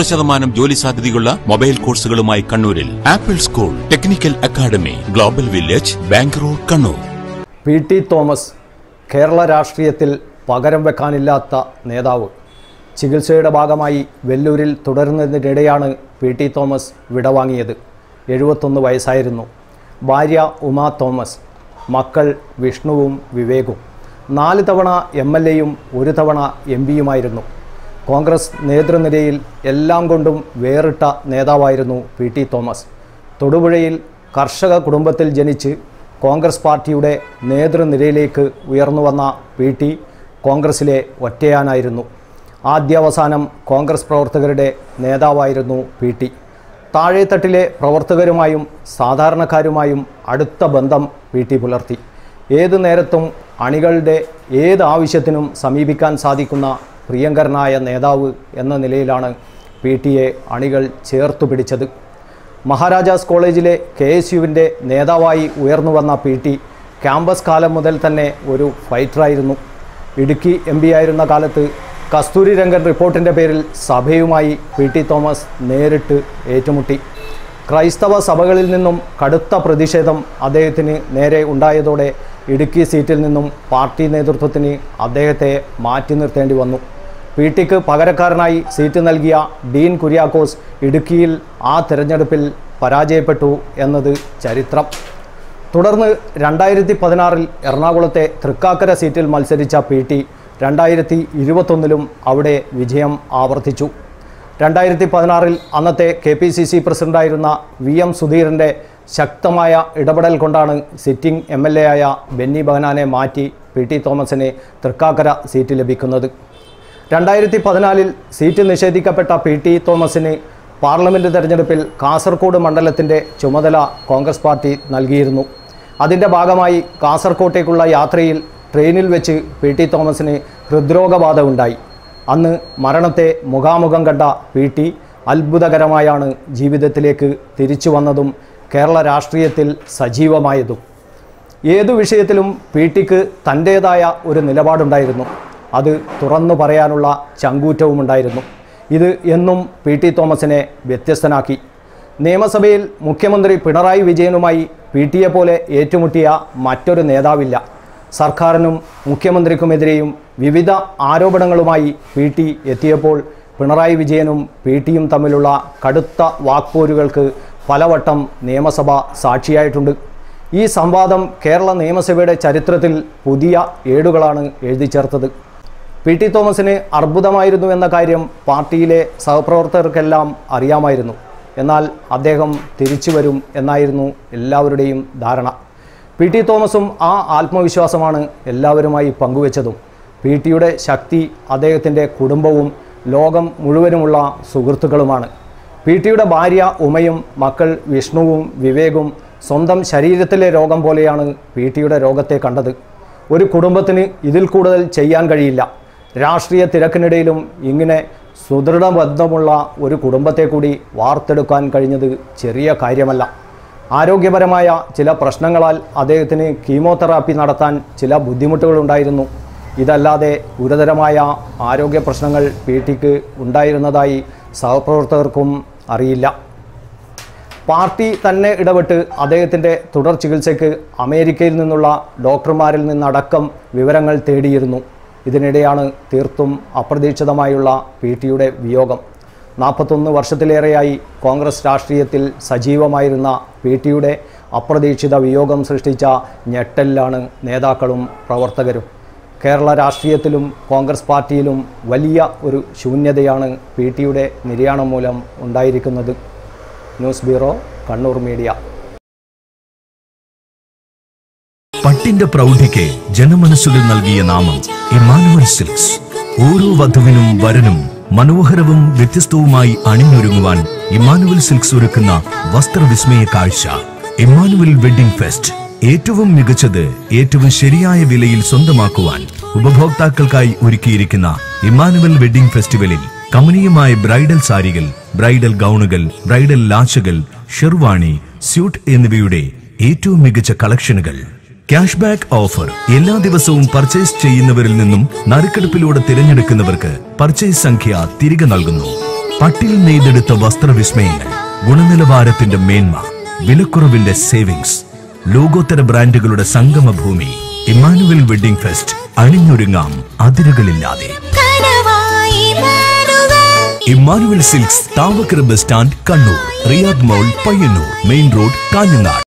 ശതമാനം ജോലി സാധ്യതയുള്ള മൊബൈൽ കോഴ്സുകളുമായി കണ്ണൂരിൽ Apple school technical academy global village bank road Kannur P T Thomas Kerala രാഷ്ട്രീയത്തിൽ പകരം വെക്കാനില്ലാത്ത നേതാവ് ചികിത്സയുടെ ഭാഗമായി വെല്ലൂരിൽ തുടരുന്നതിനിടെയാണ് പി ടി തോമസ് വിടവാങ്ങിയത് എഴുപത്തൊന്ന് വയസ്സായിരുന്നു ഭാര്യ ഉമാ തോമസ് മക്കൾ വിഷ്ണുവും വിവേകും നാല് തവണ എം എൽ എയും ഒരു തവണ എം പിയുമായിരുന്നു കോൺഗ്രസ് നേതൃനിരയിൽ എല്ലാം കൊണ്ടും വേറിട്ട നേതാവായിരുന്നു പി ടി തോമസ് തൊടുപുഴയിൽ കർഷക കുടുംബത്തിൽ ജനിച്ച് കോൺഗ്രസ് പാർട്ടിയുടെ നേതൃനിരയിലേക്ക് ഉയർന്നു വന്ന പി ടി കോൺഗ്രസിലെ ഒറ്റയാനായിരുന്നു ആദ്യാവസാനം കോൺഗ്രസ് പ്രവർത്തകരുടെ നേതാവായിരുന്നു പി ടി താഴേത്തട്ടിലെ പ്രവർത്തകരുമായും സാധാരണക്കാരുമായും അടുത്ത ബന്ധം പി ടി പുലർത്തി ഏതു നേരത്തും അണികളുടെ ഏത് ആവശ്യത്തിനും സമീപിക്കാൻ സാധിക്കുന്ന പ്രിയങ്കരനായ നേതാവ് എന്ന നിലയിലാണ് പി ടിയെ അണികൾ ചേർത്തു പിടിച്ചത് മഹാരാജാസ് കോളേജിലെ കെ എസ് യുവിൻ്റെ നേതാവായി ഉയർന്നു വന്ന പി ടി ക്യാമ്പസ് കാലം മുതൽ തന്നെ ഒരു ഫൈറ്ററായിരുന്നു ഇടുക്കി എം പി ആയിരുന്ന കാലത്ത് കസ്തൂരി രംഗൻ റിപ്പോർട്ടിൻ്റെ പേരിൽ സഭയുമായി പി ടി തോമസ് നേരിട്ട് ഏറ്റുമുട്ടി ക്രൈസ്തവ സഭകളിൽ നിന്നും കടുത്ത പ്രതിഷേധം അദ്ദേഹത്തിന് നേരെ ഉണ്ടായതോടെ ഇടുക്കി സീറ്റിൽ നിന്നും പാർട്ടി നേതൃത്വത്തിന് അദ്ദേഹത്തെ മാറ്റി നിർത്തേണ്ടി വന്നു പി ടിക്ക് പകരക്കാരനായി സീറ്റ് നൽകിയ ഡീൻ കുര്യാക്കോസ് ഇടുക്കിയിൽ ആ തിരഞ്ഞെടുപ്പിൽ പരാജയപ്പെട്ടു എന്നത് ചരിത്രം തുടർന്ന് രണ്ടായിരത്തി പതിനാറിൽ എറണാകുളത്തെ തൃക്കാക്കര സീറ്റിൽ മത്സരിച്ച പി ടി രണ്ടായിരത്തി ഇരുപത്തൊന്നിലും അവിടെ വിജയം ആവർത്തിച്ചു രണ്ടായിരത്തി പതിനാറിൽ അന്നത്തെ കെ പി സി സി പ്രസിഡൻ്റായിരുന്ന വി എം സുധീറിൻ്റെ ശക്തമായ ഇടപെടൽ കൊണ്ടാണ് സിറ്റിംഗ് എം എൽ എ ആയ ബെന്നി ബഹനാനെ മാറ്റി പി ടി തോമസിന് തൃക്കാക്കര സീറ്റ് ലഭിക്കുന്നത് രണ്ടായിരത്തി പതിനാലിൽ സീറ്റ് നിഷേധിക്കപ്പെട്ട പി ടി തോമസിന് പാർലമെൻറ്റ് തെരഞ്ഞെടുപ്പിൽ കാസർഗോഡ് മണ്ഡലത്തിൻ്റെ ചുമതല കോൺഗ്രസ് പാർട്ടി നൽകിയിരുന്നു അതിൻ്റെ ഭാഗമായി കാസർകോട്ടേക്കുള്ള യാത്രയിൽ ട്രെയിനിൽ വെച്ച് പി ടി തോമസിന് ഹൃദ്രോഗബാധ ഉണ്ടായി അന്ന് മരണത്തെ മുഖാമുഖം കണ്ട പി ടി അത്ഭുതകരമായാണ് ജീവിതത്തിലേക്ക് തിരിച്ചു വന്നതും കേരള രാഷ്ട്രീയത്തിൽ സജീവമായതും ഏതു വിഷയത്തിലും പി ടിക്ക് തൻ്റേതായ ഒരു നിലപാടുണ്ടായിരുന്നു അത് തുറന്നു പറയാനുള്ള ചങ്കൂറ്റവുമുണ്ടായിരുന്നു ഇത് എന്നും പി ടി തോമസിനെ വ്യത്യസ്തനാക്കി നിയമസഭയിൽ മുഖ്യമന്ത്രി പിണറായി വിജയനുമായി പി ടിയെ പോലെ ഏറ്റുമുട്ടിയ മറ്റൊരു നേതാവില്ല സർക്കാരിനും മുഖ്യമന്ത്രിക്കുമെതിരെയും വിവിധ ആരോപണങ്ങളുമായി പി ടി എത്തിയപ്പോൾ പിണറായി വിജയനും പി ടിയും തമ്മിലുള്ള കടുത്ത വാക്പോരുകൾക്ക് പലവട്ടം നിയമസഭ സാക്ഷിയായിട്ടുണ്ട് ഈ സംവാദം കേരള നിയമസഭയുടെ ചരിത്രത്തിൽ പുതിയ ഏടുകളാണ് എഴുതി ചേർത്തത് പി ടി തോമസിന് അർബുദമായിരുന്നു എന്ന കാര്യം പാർട്ടിയിലെ സഹപ്രവർത്തകർക്കെല്ലാം അറിയാമായിരുന്നു എന്നാൽ അദ്ദേഹം തിരിച്ചു വരും എന്നായിരുന്നു എല്ലാവരുടെയും ധാരണ പി ടി തോമസും ആ ആത്മവിശ്വാസമാണ് എല്ലാവരുമായി പങ്കുവച്ചതും പി ടിയുടെ ശക്തി അദ്ദേഹത്തിൻ്റെ കുടുംബവും ലോകം മുഴുവനുമുള്ള സുഹൃത്തുക്കളുമാണ് പി ടിയുടെ ഭാര്യ ഉമയും മക്കൾ വിഷ്ണുവും വിവേകും സ്വന്തം ശരീരത്തിലെ രോഗം പോലെയാണ് പി ടിയുടെ രോഗത്തെ കണ്ടത് ഒരു കുടുംബത്തിന് ഇതിൽ കൂടുതൽ ചെയ്യാൻ കഴിയില്ല രാഷ്ട്രീയ തിരക്കിനിടയിലും ഇങ്ങനെ സുദൃഢ ബന്ധമുള്ള ഒരു കുടുംബത്തെ കൂടി വാർത്തെടുക്കാൻ കഴിഞ്ഞത് ചെറിയ കാര്യമല്ല ആരോഗ്യപരമായ ചില പ്രശ്നങ്ങളാൽ അദ്ദേഹത്തിന് കീമോതെറാപ്പി നടത്താൻ ചില ബുദ്ധിമുട്ടുകളുണ്ടായിരുന്നു ഇതല്ലാതെ ഗുരുതരമായ ആരോഗ്യ പ്രശ്നങ്ങൾ പി ടിക്ക് ഉണ്ടായിരുന്നതായി സഹപ്രവർത്തകർക്കും അറിയില്ല പാർട്ടി തന്നെ ഇടപെട്ട് അദ്ദേഹത്തിൻ്റെ തുടർ ചികിത്സയ്ക്ക് അമേരിക്കയിൽ നിന്നുള്ള ഡോക്ടർമാരിൽ നിന്നടക്കം വിവരങ്ങൾ തേടിയിരുന്നു ഇതിനിടെയാണ് തീർത്തും അപ്രതീക്ഷിതമായുള്ള പി ടിയുടെ വിയോഗം നാൽപ്പത്തൊന്ന് വർഷത്തിലേറെയായി കോൺഗ്രസ് രാഷ്ട്രീയത്തിൽ സജീവമായിരുന്ന പി ടിയുടെ അപ്രതീക്ഷിത വിയോഗം സൃഷ്ടിച്ച ഞെട്ടലിലാണ് നേതാക്കളും പ്രവർത്തകരും കേരള രാഷ്ട്രീയത്തിലും കോൺഗ്രസ് പാർട്ടിയിലും വലിയ ഒരു ശൂന്യതയാണ് പി ടിയുടെ നിര്യാണം മൂലം ഉണ്ടായിരിക്കുന്നത് ന്യൂസ് ബ്യൂറോ കണ്ണൂർ മീഡിയ പട്ടിന്റെ പ്രൗഢിക്ക് ജനമനസ്സുകൾ നൽകിയ നാമം ഇമാനുവൽ സിൽക്സ് ഓരോ വധുവിനും വരനും മനോഹരവും വ്യത്യസ്തവുമായി അണിഞ്ഞൊരുങ്ങുവാൻ ഇമാനുവൽ സിൽക്സ് ഒരുക്കുന്ന വസ്ത്രവിസ്മയ കാഴ്ച ഇമാനുവൽ വെഡിംഗ് ഫെസ്റ്റ് ഏറ്റവും മികച്ചത് ഏറ്റവും ശരിയായ വിലയിൽ സ്വന്തമാക്കുവാൻ ഉപഭോക്താക്കൾക്കായി ഒരുക്കിയിരിക്കുന്ന ഇമാനുവൽ വെഡിംഗ് ഫെസ്റ്റിവലിൽ കമനീയമായ ബ്രൈഡൽ സാരികൾ ബ്രൈഡൽ ഗൗണുകൾ ബ്രൈഡൽ ലാച്ചുകൾ ഷെർവാണി സ്യൂട്ട് എന്നിവയുടെ ഏറ്റവും മികച്ച കളക്ഷനുകൾ ക്യാഷ് ബാക്ക് ഓഫർ എല്ലാ ദിവസവും പർച്ചേസ് ചെയ്യുന്നവരിൽ നിന്നും നറുക്കെടുപ്പിലൂടെ തിരഞ്ഞെടുക്കുന്നവർക്ക് പർച്ചേസ് സംഖ്യ തിരികെ നൽകുന്നു പട്ടിൽ നെയ്തെടുത്ത വസ്ത്രവിസ്മയങ്ങൾ ഗുണനിലവാരത്തിന്റെ മേന്മ വിലക്കുറവിന്റെ സേവിങ്സ് ലോകോത്തര ബ്രാൻഡുകളുടെ സംഗമഭൂമി ഇമ്മാനുവൽ വെഡിംഗ് ഫെസ്റ്റ് അണിഞ്ഞൊരുങ്ങാം അതിരുകളില്ലാതെ കനവായി മാറുവാൻ Emmanuel silks Thavakkara bus stand Kannur Riyadh mall Payyanur main road Kanhangad